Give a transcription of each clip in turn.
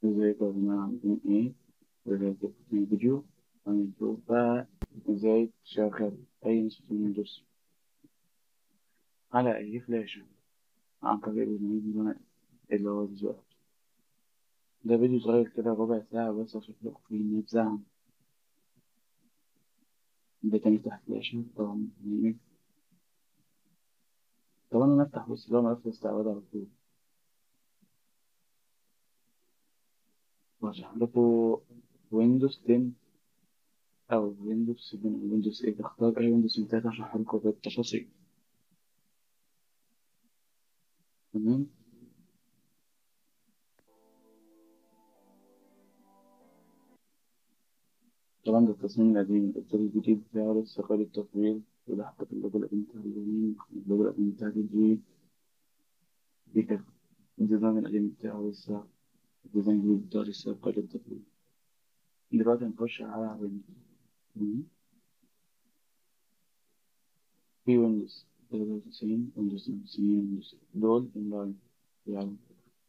ازيكم يا جماعة عاملين ايه؟ ورجعت في الفيديو هنشوف بقى ازاي تشغل أي نسخة من ويندوز على أي فلاشة عن طريق البرنامج اللي هو فيجوال ده فيديو صغير كده ربع ساعة بس أشرح لكم فيه نبذة عن ده كان يفتح فلاشة طبعا برنامج طبعا أنا أفتح بس لو ملف الاستعراض على طول وهشرح لكم ويندوز 10 أو ويندوز 7 أو ويندوز 8 اختار أي ويندوز من تلاتة هشرح لكم بالتفاصيل تمام طبعا ده التصميم القديم الإصدار الجديد بتاعه لسه قيد التطوير وده حتى في اللوجو القديم بتاع اليمين اللوجو القديم بتاع الجي دي كانت الديزاين القديم بتاعه لسه الديزاين الجديد بتاعه لسه قيد التطوير دلوقتي هنخش على ويندوز في ويندوز تلاتة وتسعين ويندوز خمسين ويندوز دول أونلاين يعني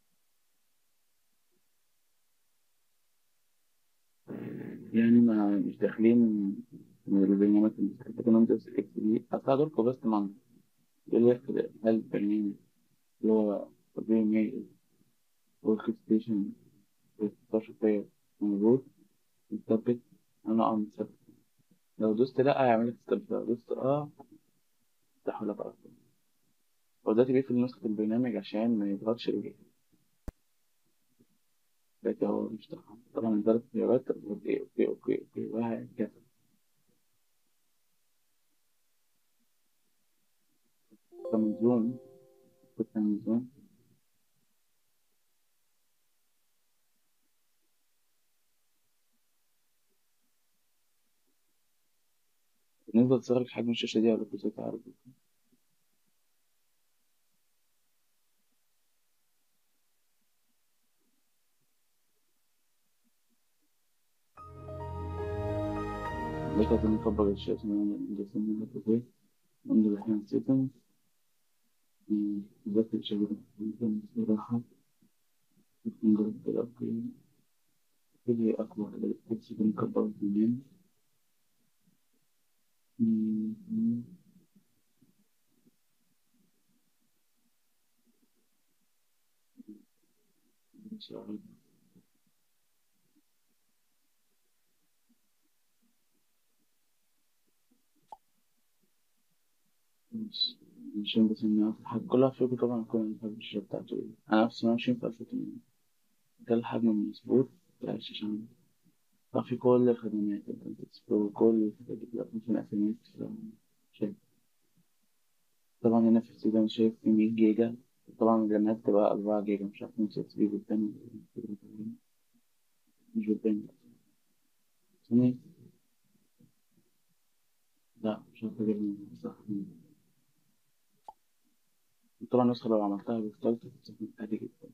يعني ما مش داخلين من البرنامج لكن ويندوز اكس بي أصلا دول كوبست مان يقول لك هل البرنامج اللي هو طبيعي ميل ورك ستيشن ستاشر فاير موجود مثبت أنا أه مثبت لو دوست لأ هيعمل لك ستوب لو دوست أه يفتحوا لك على طول هو دلوقتي بيقفل نسخة البرنامج عشان ما يضغطش الجهاز لكن هو مش طبعا طبعا الثلاث خيارات اوكي اوكي اوكي اوكي وهكذا من زوم كنت من زوم بالنسبة لصغر حجم الشاشة دي هقولك ازاي تعرف لكن نكبر الشاشة نجسم لك ازاي ننزل احيانا سيتنج ذات الشاشة ممكن بصراحة نجرب الأبجريد كده أكبر الكرسي بنكبر اثنين عشان بس إن الحاجة كلها فيكم طبعا كل الحجم الشاشة بتاعته إيه أنا نفسي ماشي في ألف وتمانين ده الحجم المظبوط بتاع الشاشة عندي طبعا في كل الخدمات أنت تكسبلور كل الحاجات دي كلها ممكن أسميات شايف طبعا هنا في السيزون شايف في مية جيجا طبعا الرامات بتبقى أربعة جيجا مش عارف مين ست بيه قدامي مش قدامي ثانية لا مش عارف أجيب صح طبعا النسخة لو عملتها بستارت بتستخدم عادي جدا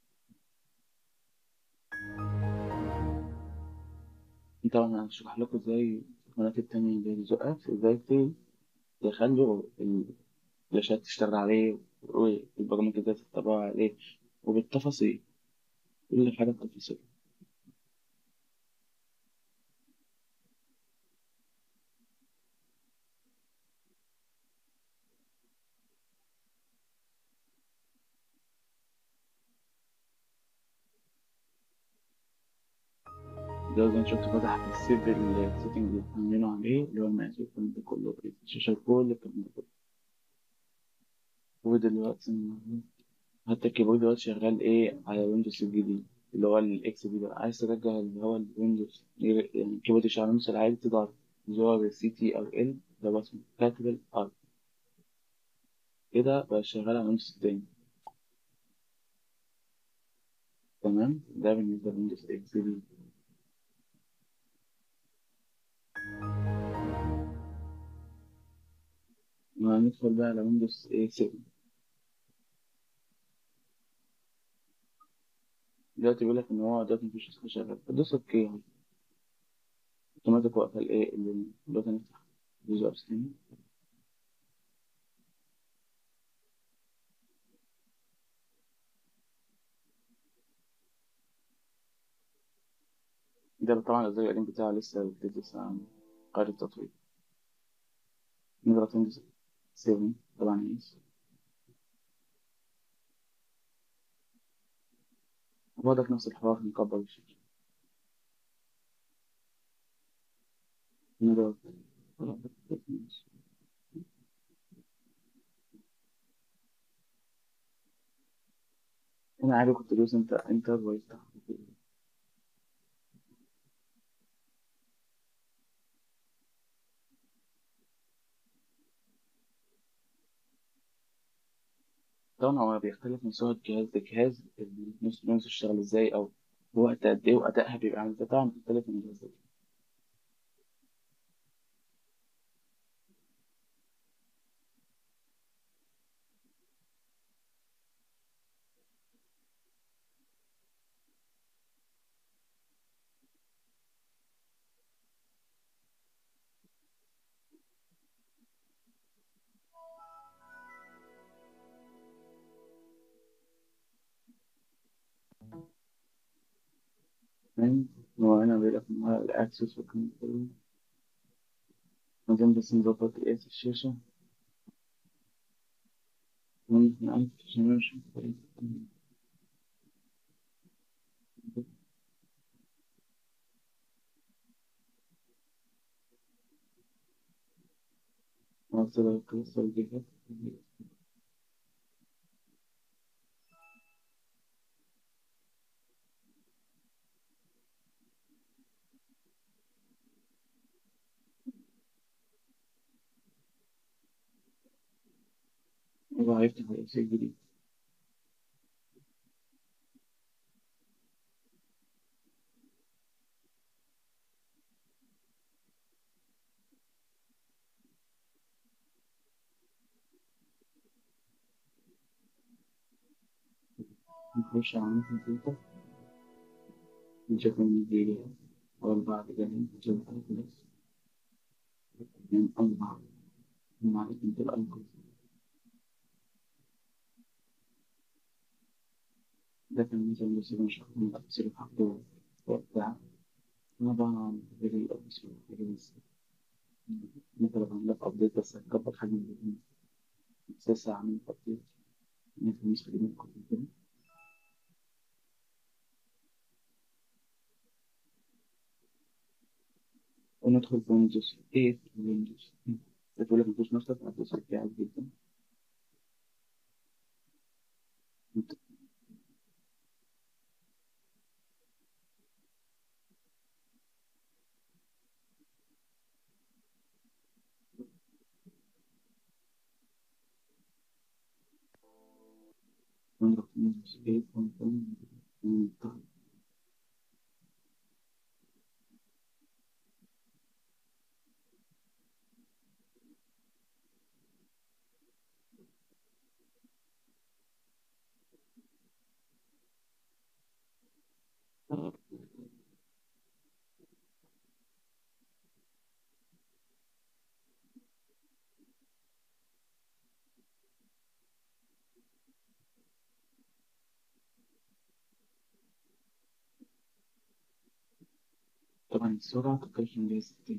طبعا هشرح لكم ازاي القنوات التانية زي الزقاف ازاي تخلوا الفلاشات تشتغل عليه والبرامج ازاي تتبع عليه وبالتفاصيل كل حاجة بتفاصيل ده زي ما شفت فتح في السيف السيتنج اللي عاملينه عليه اللي هو المقاس والكلام ده كله الشاشة كل الكلام ده كله ودلوقتي حتى الكيبورد دلوقتي شغال ايه على ويندوز الجديد اللي هو الاكس بي ده عايز ترجع اللي هو الويندوز يعني الكيبورد يشتغل على الويندوز العادي تضغط زرار سي تي او ال ده بقى اسمه كابيتال ار كده بقى شغال على الويندوز التاني تمام ده بالنسبة لويندوز اكس بي وهندخل بقى على ويندوز 7 دلوقتي بيقول لك ان هو دلوقتي مفيش نسخة شغالة تدوس اوكي اهو اوتوماتيك واقفة الايه اللي دلوقتي هنفتح فيجوال ابس تاني ده طبعا الإصدار القديم بتاعه لسه جديد لسه قيد التطوير نضغط ويندوز 7 طبعا يس وضعك نفس الحوار نكبر الشاشة نضغط هنا عادي كنت تدوس انت انتر ويفتح طبعا هو بيختلف من سرعة جهاز لجهاز النص نص تشتغل ازاي او وقت قد ايه وادائها بيبقى عامل ازاي طبعا بيختلف من جهاز لجهاز فاهم هو هنا بيقول لك ان هو الاكسس والكلام ده كله عايزين بس نظبط قياس الشاشة ممكن ألف عشان مش وصل القصة الجهاز هو هيفتح القياس الجديد نخش على الكمبيوتر نشوف المديرية والبعض جميل نشوف الكلاس من الله معرفة الألقاب ده كان مثلا بس مش من تفسير الحق وبتاع طبعا غير الأبس غير مثلا عندك أبديت بس هتكبر حجم الفيديو أساسا عامل أبديت مثلا مش خلينا نكتب كده وندخل في ويندوز 8 ويندوز بتقول لك مفيش نسخة هتدوس بتاعك جدا ونروح في ويندوز 8 ونطلع طبعا السرعة تختلف من جهاز التاني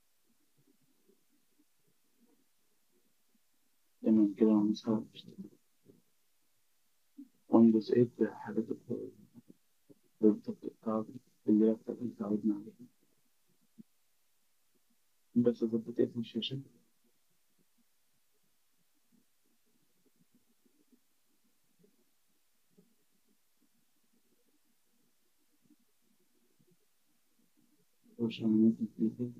تمام كده ونسخة ويندوز 8 بحاجات التطبيقات اللي هي بتاعت اللي اتعودنا عليها بس ظبط اسم الشاشة وش عملية التنفيذ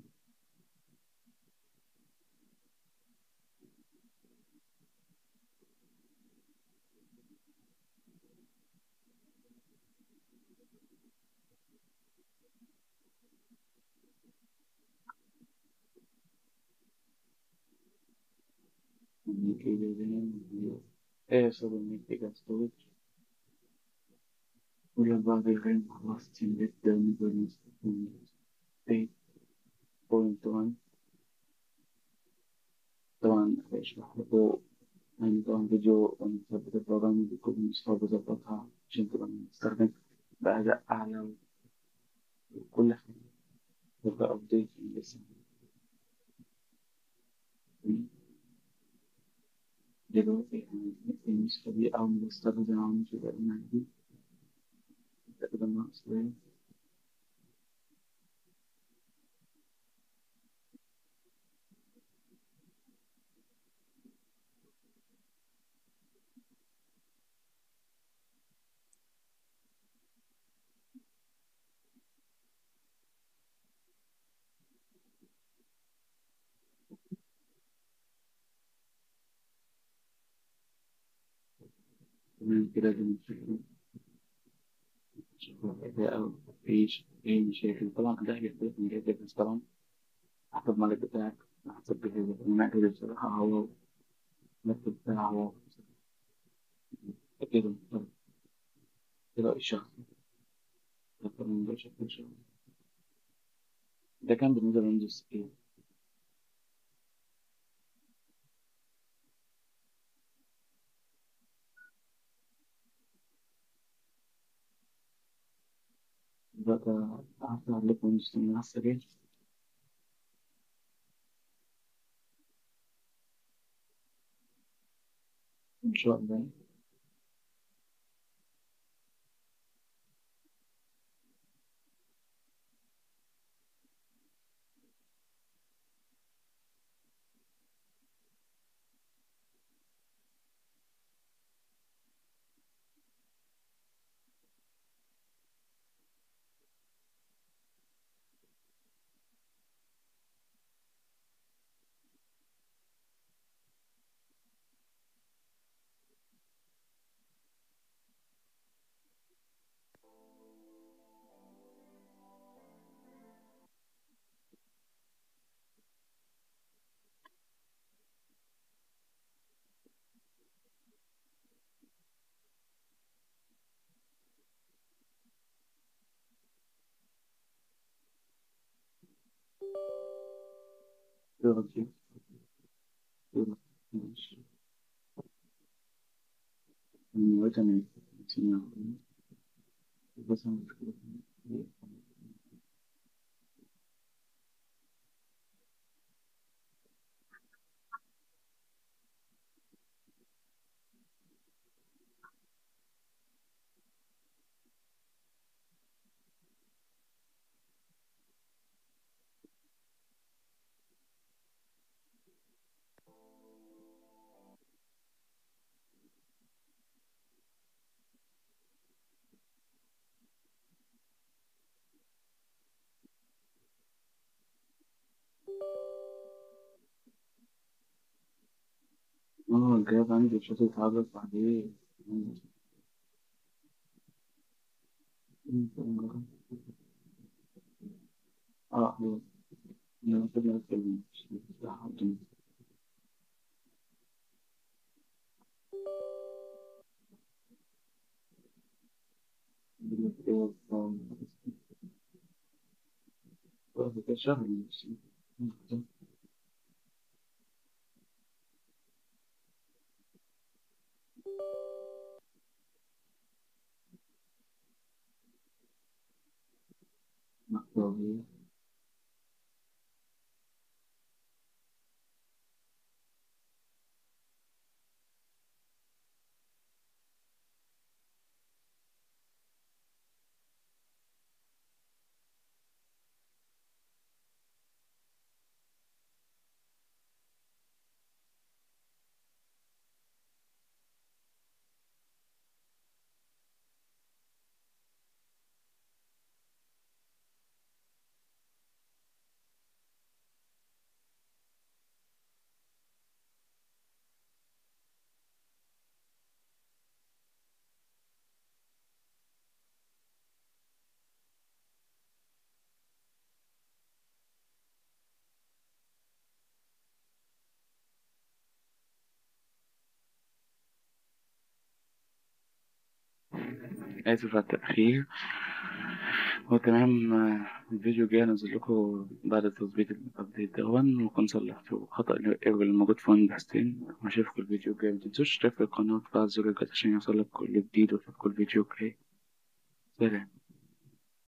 ايه صار الميجا ستورج ولا بعد الغير خلاص تنبت ده نقدر نستخدم 8.1 طبعا اشرح لكم يعني طبعا فيديو ونثبت البرامج بكل مستوى بظبطها عشان تبقى نستخدم بأداء أعلى وكل حاجة تبقى أبديت لسه دلوقتي يعني النسخة دي أول ما بستخدم عامل في البرنامج دي تقريبا ناقص ليا تمام كده دي مشكلة أو أي ش- أي مشاكل طبعا ده بيختلف من جهة بس طبعا حسب الملك بتاعك حسب جهازك المعتاد بصراحة هو المكتب بتاعه هو كده كده الشخص ده طبعا ده شكل شخص ده كان بالنسبة لويندوز 8 بقى هفتح لكم ويندوز 8 على السريع إن شاء الله يلا كده يلا ماشي من وقتنا سمع بس أنا مشكلة اه الجهاز عندي مش هتتعرف عليه اه هو أنا كده أتكلم شهر مقطوعية آسف على التأخير هو تمام آه، الفيديو جاي أنزل لكم بعد تظبيط الأبديت دون وكنت صلحت خطأ الإيرور اللي موجود في ويندوز 10 وأشوفكم الفيديو الجاي متنسوش تشتركوا في القناة وتفعلوا زر الجرس عشان يوصلك كل جديد وتشوف كل فيديو جاي سلام